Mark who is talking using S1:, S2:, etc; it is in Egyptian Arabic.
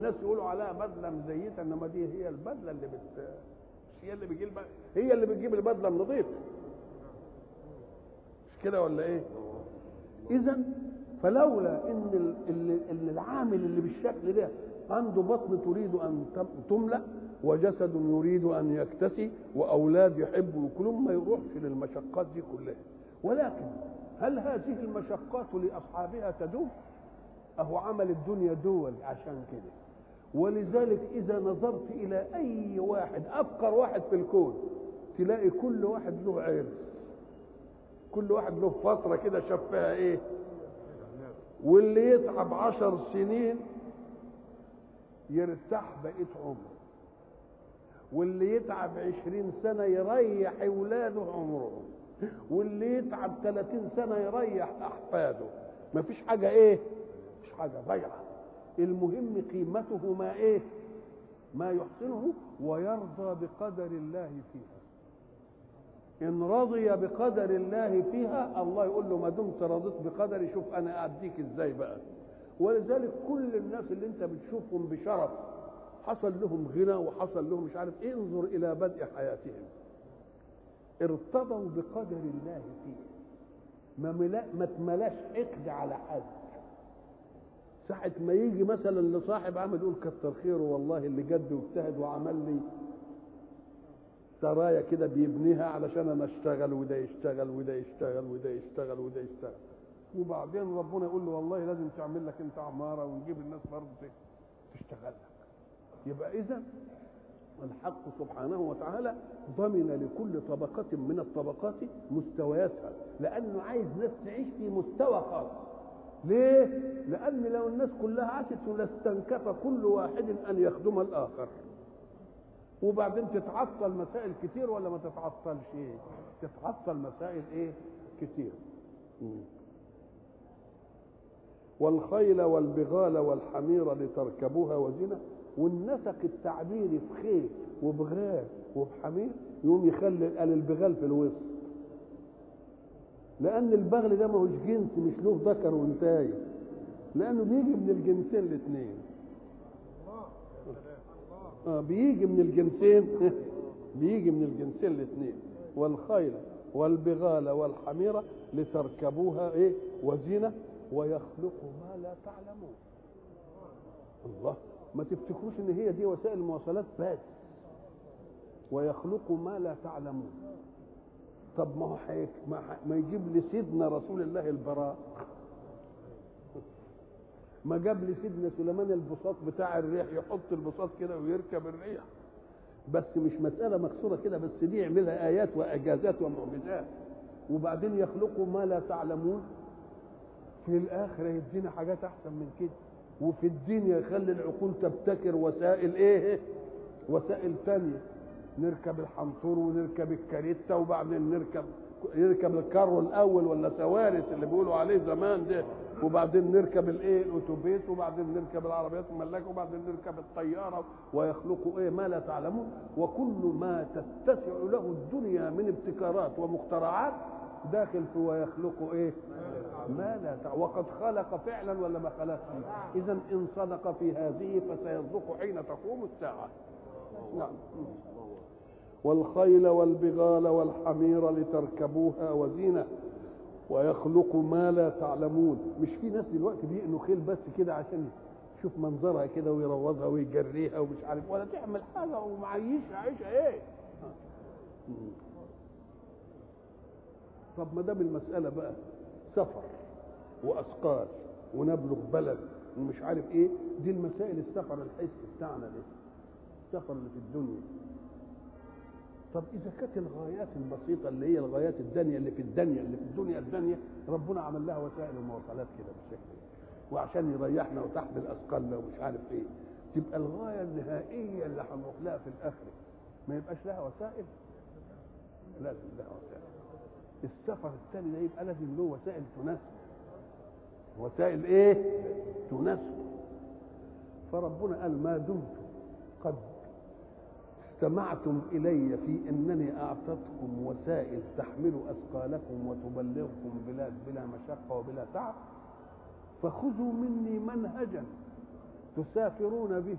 S1: الناس يقولوا عليها بدله مزيته انما دي هي البدله اللي بت هي اللي بتجيب هي اللي بتجيب البدله النظيفه مش كده ولا ايه؟ اذا فلولا ان ان العامل اللي بالشكل ده عنده بطن تريد ان تملا وجسد يريد ان يكتسي واولاد يحبوا ياكلون ما يروحش للمشقات دي كلها ولكن هل هذه المشقات لاصحابها تدوم؟ اهو عمل الدنيا دول عشان كده ولذلك اذا نظرت الى اي واحد افقر واحد في الكون تلاقي كل واحد له عرس كل واحد له فتره كده شاف فيها ايه واللي يتعب عشر سنين يرتاح بقيت عمره واللي يتعب عشرين سنة يريح أولاده عمرهم واللي يتعب ثلاثين سنة يريح أحفاده مفيش حاجة إيه مفيش حاجة ضيعة المهم قيمته ما إيه ما يحسنه ويرضى بقدر الله فيها إن رضي بقدر الله فيها الله يقول له ما دمت رضيت بقدري شوف أنا أديك إزاي بقى ولذلك كل الناس اللي أنت بتشوفهم بشرف حصل لهم غنى وحصل لهم مش عارف إيه انظر إلى بدء حياتهم ارتضوا بقدر الله فيه ما ملا ما تملاش حقد على حد ساعة ما يجي مثلا لصاحب عمل يقول كتر خيره والله اللي جد واجتهد وعمل لي سرايا كده بيبنيها علشان انا اشتغل وده يشتغل وده يشتغل وده يشتغل وده يشتغل وبعدين ربنا يقول له والله لازم تعمل لك انت عماره ونجيب الناس برضه تشتغل لك يبقى اذا الحق سبحانه وتعالى ضمن لكل طبقة من الطبقات مستوياتها لأنه عايز ناس تعيش في مستوى خاص ليه؟ لأن لو الناس كلها عاشت لاستنكف كل واحد أن يخدم الآخر وبعدين تتعطل مسائل كتير ولا ما تتعطلش ايه تتعطل مسائل ايه كتير والخيل والبغال والحمير لتركبوها وزنة والنسق التعبيري في خيل وبغال وبحمير يقوم يخلي قال البغال في الوسط لان البغل ده ماهوش جنس مش له ذكر وانتايه لانه بيجي من الجنسين الاثنين آه بيجي من الجنسين بيجي من الجنسين الاثنين والخيل والبغال والحميرة لتركبوها ايه وزينة ويخلق ما لا تعلمون الله ما تفتكروش ان هي دي وسائل المواصلات بس ويخلق ما لا تعلمون طب ما هو حيك ما, ما يجيب لسيدنا رسول الله البراء ما جاب لي سيدنا سليمان البساط بتاع الريح يحط البساط كده ويركب الريح بس مش مسألة مكسورة كده بس دي يعملها آيات وإعجازات ومعجزات وبعدين يخلقوا ما لا تعلمون في الآخرة يدينا حاجات أحسن من كده وفي الدنيا يخلي العقول تبتكر وسائل إيه وسائل تانية نركب الحنطور ونركب الكاريتا وبعدين نركب نركب الكارو الاول ولا سوارس اللي بيقولوا عليه زمان ده وبعدين نركب الايه الاتوبيس وبعدين نركب العربيات الملاكه وبعدين نركب الطياره ويخلقوا ايه ما لا تعلمون وكل ما تتسع له الدنيا من ابتكارات ومخترعات داخل في ويخلق ايه ما لا تعلم وقد خلق فعلا ولا ما خلقش اذا ان صدق في هذه فسيصدق حين تقوم الساعه نعم والخيل والبغال والحمير لتركبوها وزينة ويخلق ما لا تعلمون مش في ناس دلوقتي بيقنوا خيل بس كده عشان يشوف منظرها كده ويروضها ويجريها ومش عارف ولا تعمل حاجة ومعيشها عيشها ايه طب ما دام المسألة بقى سفر وأثقال ونبلغ بلد ومش عارف ايه دي المسائل السفر الحسي بتاعنا ده السفر اللي في الدنيا طب اذا كانت الغايات البسيطه اللي هي الغايات الدنيا اللي في الدنيا اللي في الدنيا الدنيا ربنا عمل لها وسائل المواصلات كده بالشكل وعشان يريحنا وتحمل اثقالنا ومش عارف ايه تبقى الغايه النهائيه اللي هنروح لها في الاخره ما يبقاش لها وسائل لازم لها وسائل السفر الثاني ده يبقى لازم له وسائل تناسبه وسائل ايه تناسبه فربنا قال ما دمت قد استمعتم إلي في أنني أعطتكم وسائل تحمل أثقالكم وتبلغكم بلاد بلا مشقة وبلا تعب فخذوا مني منهجا تسافرون به